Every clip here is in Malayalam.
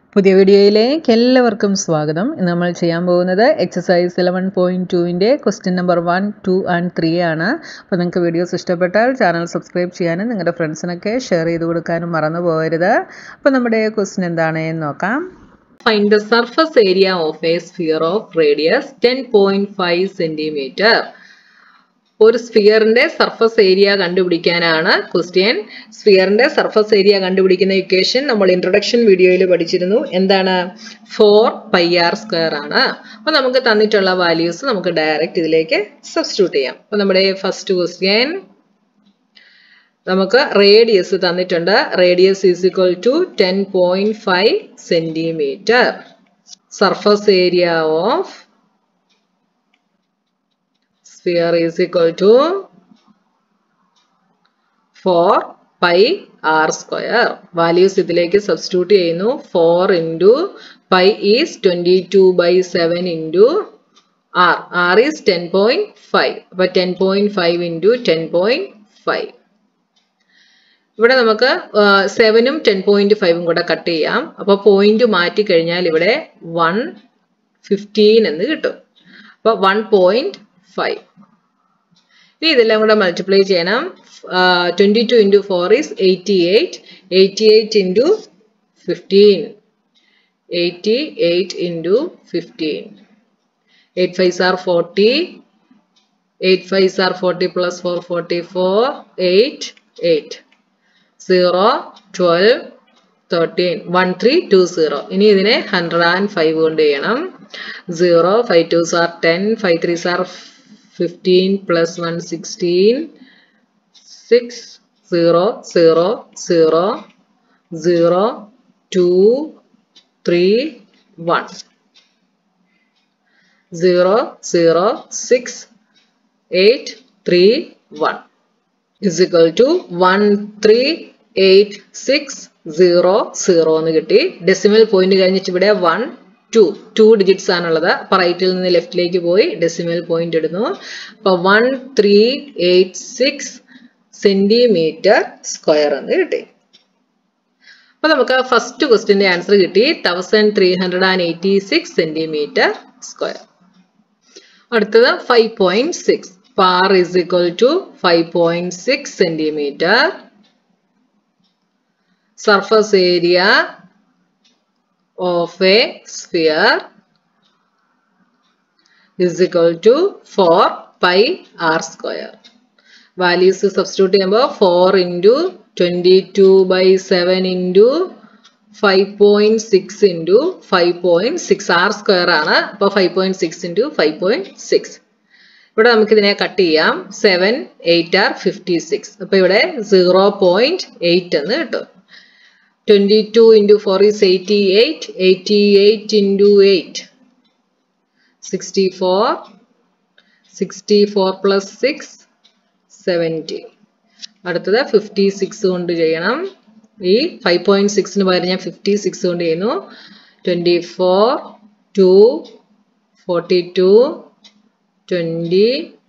പുതിയ വീഡിയോയിലേക്ക് എല്ലാവർക്കും സ്വാഗതം ഇന്ന് നമ്മൾ ചെയ്യാൻ പോകുന്നത് എക്സസൈസ് ഇലവൻ പോയിൻറ്റ് ടുവിൻ്റെ question number one two and three ആണ് അപ്പോൾ നിങ്ങൾക്ക് വീഡിയോസ് ഇഷ്ടപ്പെട്ടാൽ ചാനൽ സബ്സ്ക്രൈബ് ചെയ്യാനും നിങ്ങളുടെ ഫ്രണ്ട്സിനൊക്കെ ഷെയർ ചെയ്ത് കൊടുക്കാനും മറന്നു പോകരുത് അപ്പോൾ നമ്മുടെ ക്വസ്റ്റ്യൻ എന്താണ് എന്ന് നോക്കാം Find the surface area of a sphere of radius 10.5 centimeter. ഒരു സ്ഫിയറിന്റെ സർഫസ് ഏരിയ കണ്ടുപിടിക്കാനാണ് ക്വസ്റ്റ്യൻ സ്ഫിയറിന്റെ സർഫസ് ഏരിയ കണ്ടുപിടിക്കുന്ന ഇക്വേഷൻ നമ്മൾ ഇൻട്രൊഡക്ഷൻ വീഡിയോയിൽ പഠിച്ചിരുന്നു എന്താണ് ഫോർ പൈ ആർ സ്ക്വയർ ആണ് അപ്പൊ നമുക്ക് തന്നിട്ടുള്ള വാല്യൂസ് നമുക്ക് ഡയറക്റ്റ് ഇതിലേക്ക് സബ്സ്റ്റിറ്റ്യൂട്ട് ചെയ്യാം അപ്പൊ നമ്മുടെ ഫസ്റ്റ് ക്വസ്റ്റ്യൻ നമുക്ക് റേഡിയസ് തന്നിട്ടുണ്ട് radius is equal to ten point five centimetre surface area of sphere is equal to four pi R square values ഇതിലേക്ക് സബ്സ്റ്റിറ്റ്യൂട്ട് ചെയ്യുന്നു four into pi is twenty two by seven into R R is ten point five അപ്പൊ ten point five into ten point five ഇവിടെ നമുക്ക് സെവനും ടെൻ പോയിന്റ് ഫൈവും കൂടെ കട്ട് ചെയ്യാം അപ്പൊ പോയിന്റ് മാറ്റി കഴിഞ്ഞാൽ ഇവിടെ വൺ ഫിഫ്റ്റീൻ എന്ന് കിട്ടും അപ്പൊ വൺ പോയിന്റ് ഫൈവ് ഇനി ഇതെല്ലാം കൂടെ മൾട്ടിപ്ലൈ ചെയ്യണം twenty two into four is eighty eight eighty eight into fifteen eighty eight into fifteen eight fives are forty eight fives are forty plus four forty four eight eight zero twelve thirteen one three two zero ഇനി ഇതിനെ ഹൺഡ്രഡ് ആൻഡ് ഫൈവ് കൊണ്ട് ചെയ്യണം zero five two are ten five three are fifteen plus one sixteen six zero zero zero zero two three one zero zero six eight three one is equal to one three eight six zero zero എന്ന് കിട്ടി ഡെസിമൽ പോയിന്റ് കഴിഞ്ഞിട്ട് ഇവിടെ വൺ ടു ടു ഡിജിറ്റ്സ് ആണുള്ളത് അപ്പൊ റൈറ്റിൽ നിന്ന് ലെഫ്റ്റിലേക്ക് പോയി ഡെസിമൽ പോയിന്റ് ഇടുന്നു അപ്പൊ one three eight six centimetre square എന്ന് കിട്ടി അപ്പൊ നമുക്ക് ഫസ്റ്റ് ക്വസ്റ്റിന്റെ ആൻസർ കിട്ടി thousand three hundred and eighty six centimetre square അടുത്തത് five point six par is equal to 5.6 centimeter. Surface area of a sphere is equal to 4 pi r square. Values substitute ചെയ്യുമ്പോൾ 4 into 22 by 7 into 5.6 into 5.6 r square ആണ് അപ്പോൾ 5.6 into 5.6 ഇവിടെ നമുക്ക് ഇതിനെ കട്ട് ചെയ്യാം seven eight are fifty six അപ്പൊ ഇവിടെ സീറോ പോയിന്റ് എയ്റ്റ് എന്ന് കിട്ടും twenty two into four is eighty eight eighty eight into eight sixty four sixty four plus six seventy അടുത്തത് ഫിഫ്റ്റി സിക്സ് കൊണ്ട് ചെയ്യണം ഈ ഫൈവ് പോയിന്റ് സിക്സിന് പകരം ഞാൻ ഫിഫ്റ്റി സിക്സ് കൊണ്ട് ചെയ്യുന്നു twenty four two forty two 20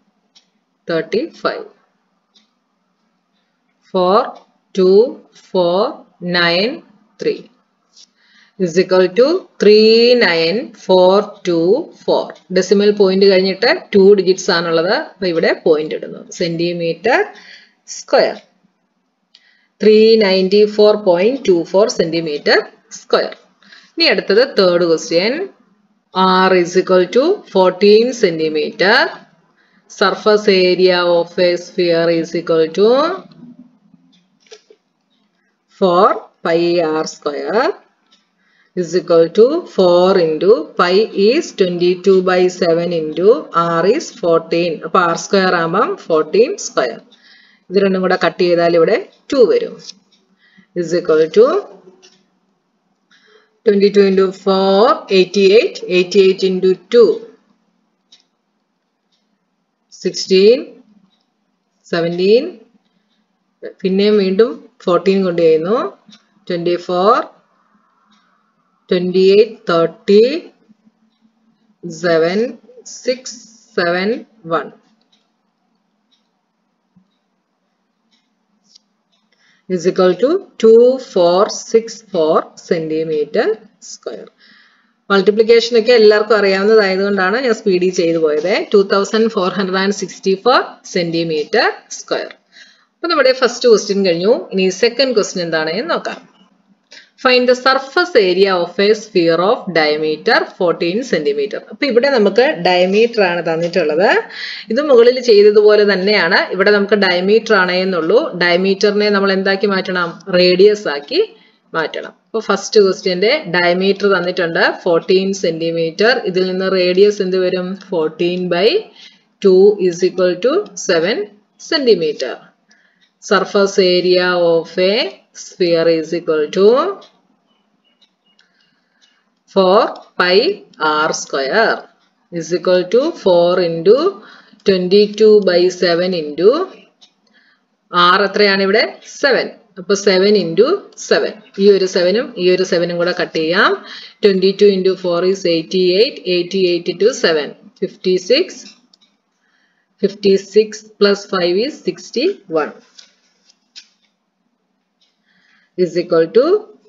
35 4 2 4 9 3 is equal to 39424 decimal point കഴിഞ്ഞിട്ട് ടു ഡിജിറ്റ്സ് ആണുള്ളത് അപ്പൊ ഇവിടെ പോയിന്റ് ഇടുന്നു centimetre square three ninety four point two four centimetre square ഇനി അടുത്തത് third question R is equal to 14 centimeter. Surface area of a sphere is equal to 4 pi r square is equal to 4 into pi is 22 by 7 into r is 14. അപ്പോൾ r square ആകുമ്പം 14 square. ഇത് രണ്ടും കൂടെ കട്ട് ചെയ്താൽ ഇവിടെ 2 വരും. is equal to 22 into 4, 88, 88 into 2, 16, 17, പിന്നെയും വീണ്ടും 14 കൊണ്ട് ചെയ്യുന്നു 24, 28, 30, 7, 6, 7, 1. is equal to 2464 centimeter square. Multiplication ഒക്കെ എല്ലാവർക്കും അറിയാവുന്നതായതുകൊണ്ടാണ് ഞാൻ സ്പീഡിൽ ചെയ്തു പോയത് two thousand four hundred and sixty four centimetre square അപ്പൊ നമ്മുടെ ഫസ്റ്റ് ക്വസ്റ്റ്യൻ കഴിഞ്ഞു ഇനി സെക്കൻഡ് ക്വസ്റ്റ്യൻ എന്താണ് എന്ന് നോക്കാം find the surface area of a sphere of diameter fourteen centimetre അപ്പൊ ഇവിടെ നമുക്ക് ഡയമീറ്റർ ആണ് തന്നിട്ടുള്ളത് ഇത് മുകളിൽ ചെയ്തതുപോലെ തന്നെയാണ് ഇവിടെ നമുക്ക് ഡയമീറ്റർ ആണ് എന്നുള്ളൂ ഡയമീറ്ററിനെ നമ്മൾ എന്താക്കി മാറ്റണം റേഡിയസ് ആക്കി മാറ്റണം അപ്പൊ ഫസ്റ്റ് ക്വസ്റ്റ്യന്റെ ഡയമീറ്റർ തന്നിട്ടുണ്ട് ഫോർട്ടീൻ സെന്റിമീറ്റർ ഇതിൽ നിന്ന് റേഡിയസ് എന്ത് വരും fourteen by two is equal to seven centimetre surface area of a sphere is equal to 4 pi r square is equal to 4 into 22 by 7 into r എത്രയാണ് ഇവിടെ 7 അപ്പൊ 7 into 7 ഈ ഒരു 7ഉം ഈ ഒരു 7ഉം കൂടെ കട്ട് ചെയ്യാം 22 into 4 is 88 88 into 7 56 56 plus 5 is 61 is equal to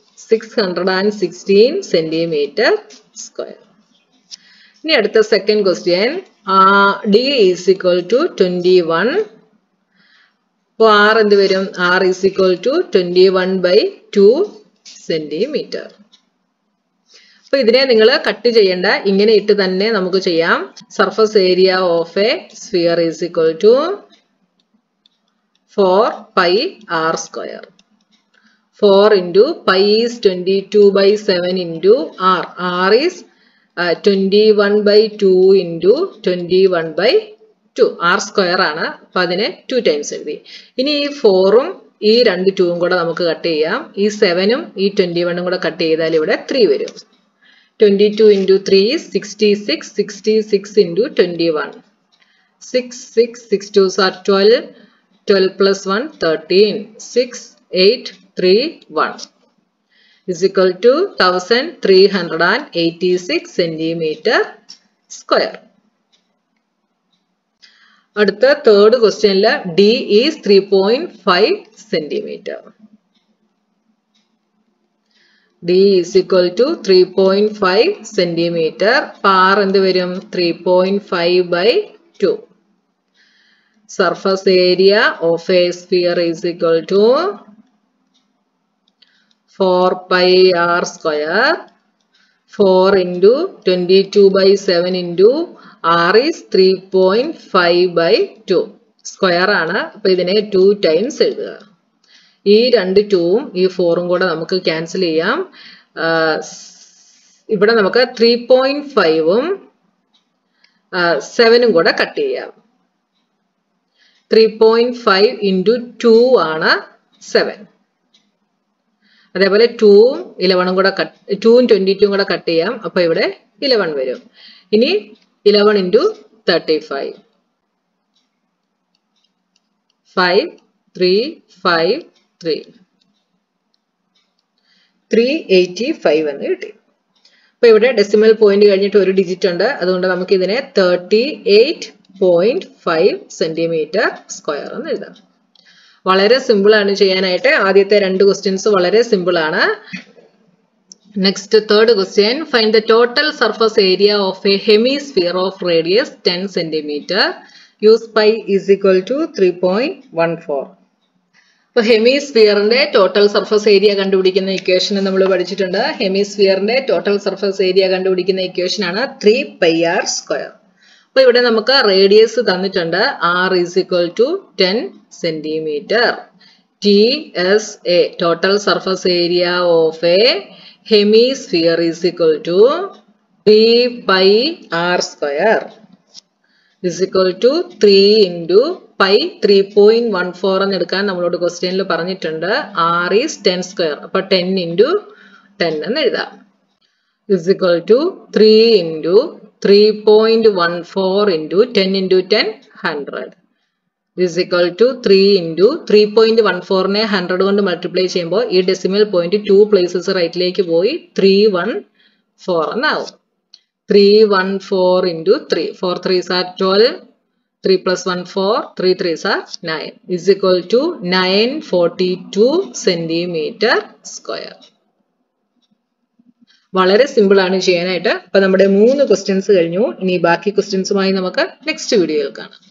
616 centimeter square. ഇനി അടുത്ത second question D is equal to twenty one അപ്പോൾ ആർ എന്ത് വരും R is equal to twenty one by two centimetre അപ്പൊ ഇതിനെ നിങ്ങൾ കട്ട് ചെയ്യേണ്ട ഇങ്ങനെ ഇട്ട് തന്നെ നമുക്ക് ചെയ്യാം surface area of a sphere is equal to four pi R square 4 into pi is 22 by 7 into r. r is uh, 21 by 2 into 21 by 2. r square ആണ് അപ്പൊ അതിനെ 2 ടൈംസ് എഴുതി ഇനി ഈ ഫോറും ഈ രണ്ട് ടൂവും കൂടെ നമുക്ക് കട്ട് ചെയ്യാം ഈ സെവനും ഈ ട്വന്റി വണ്ണും കൂടെ കട്ട് ചെയ്താൽ ഇവിടെ ത്രീ വരും twenty two into three sixty six sixty six into twenty one six six six two are twelve twelve plus one thirteen six eight 3 1 is equal to 1386 centimeter square. അടുത്ത തേർഡ് ക്വസ്റ്റ്യനില് D is three point five centimetre D is equal to three point five centimetre പാർ എന്ത് വരും three point five by two surface area of a sphere is equal to 4 pi r square 4 into 22 by 7 into r is 3.5 by 2 square ആണ് അപ്പൊ ഇതിനെ ടു ടൈംസ് എഴുതുക ഈ രണ്ട് ടൂവും ഈ ഫോറും കൂടെ നമുക്ക് ക്യാൻസൽ ചെയ്യാം ഇവിടെ നമുക്ക് ത്രീ പോയിന്റ് ഫൈവും സെവനും കൂടെ കട്ട് ചെയ്യാം three point five into two ആണ് സെവൻ അതേപോലെ ടൂവും ഇലവണും കൂടെ കട്ട് ടൂവും ട്വന്റി ടൂവും കൂടെ കട്ട് ചെയ്യാം അപ്പൊ ഇവിടെ ഇലവൺ വരും ഇനി eleven into thirty five five three five three three eighty five എന്ന് കിട്ടി അപ്പൊ ഇവിടെ ഡെസിമൽ പോയിന്റ് കഴിഞ്ഞിട്ട് ഒരു ഡിജിറ്റ് ഉണ്ട് അതുകൊണ്ട് നമുക്ക് ഇതിനെ thirty eight point five centimetre square എന്ന് എഴുതാം വളരെ സിമ്പിൾ ആണ് ചെയ്യാനായിട്ട് ആദ്യത്തെ രണ്ട് ക്വസ്റ്റ്യൻസ് വളരെ സിമ്പിൾ ആണ് next third question find the total surface area of a hemisphere of radius ten centimetre use pi is equal to three point one four അപ്പൊ ഹെമിസ്ഫിയറിന്റെ ടോട്ടൽ സർഫസ് ഏരിയ കണ്ടുപിടിക്കുന്ന ഇക്വേഷൻ നമ്മൾ പഠിച്ചിട്ടുണ്ട് ഹെമിസ്ഫിയറിന്റെ ടോട്ടൽ സർഫസ് ഏരിയ കണ്ടുപിടിക്കുന്ന ഇക്വേഷൻ ആണ് ത്രീ പൈ ആർ സ്ക്വയർ അപ്പൊ ഇവിടെ നമുക്ക് റേഡിയസ് തന്നിട്ടുണ്ട് R is equal to ten centimetre T S A total surface area of a hemisphere is equal to three pi R square is equal to three into pi three point one four എന്ന് എടുക്കാൻ നമ്മളോട് ക്വസ്റ്റ്യനിൽ പറഞ്ഞിട്ടുണ്ട് ആർ ഈസ് ടെൻ സ്ക്വയർ അപ്പൊ ടെൻ ഇൻറ്റു ടെൻ എന്ന് എഴുതാം is equal to three into three point one four into ten into ten hundred is equal to three into three point one ഫോറിനെ ഹൺഡ്രഡ് കൊണ്ട് മൾട്ടിപ്ലൈ ചെയ്യുമ്പോൾ ഈ ഡെസിമൽ പോയിന്റ് ടു പ്ലേസസ് റൈറ്റിലേക്ക് പോയി ത്രീ വൺ ഫോർ എന്നാവും three one four into three four three are twelve three plus one four three three are nine is equal to nine forty two centimetre square വളരെ സിമ്പിൾ ആണ് ചെയ്യാനായിട്ട് അപ്പൊ നമ്മുടെ മൂന്ന് ക്വസ്റ്റ്യൻസ് കഴിഞ്ഞു ഇനി ബാക്കി ക്വസ്റ്റ്യൻസുമായി നമുക്ക് നെക്സ്റ്റ് വീഡിയോയിൽ കാണാം